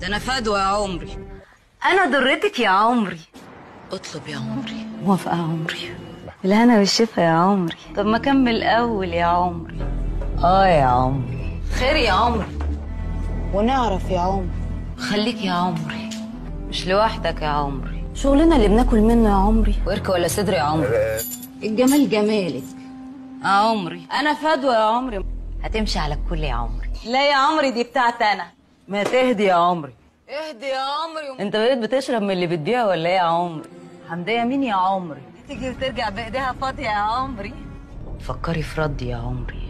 ده انا فدوى يا عمري انا ضرتك يا عمري اطلب يا عمري موافقه يا عمري الهنا والشفا يا عمري طب ما كمل الاول يا عمري اه يا عمري خير يا عمري ونعرف يا عمري خليك يا عمري مش لوحدك يا عمري شغلنا اللي بناكل منه يا عمري ورك ولا صدر يا عمري الجمال جمالك يا عمري انا فدوى يا عمري هتمشي على الكل يا عمري لا يا عمري دي بتاعت انا ما تهدي يا عمري اهدي يا عمري انت بقيت بتشرب من اللي بتبيعه ولا ايه يا عمري حمدية مين يا عمري تيجي وترجع بايديها فاضية يا عمري فكري في ردي يا عمري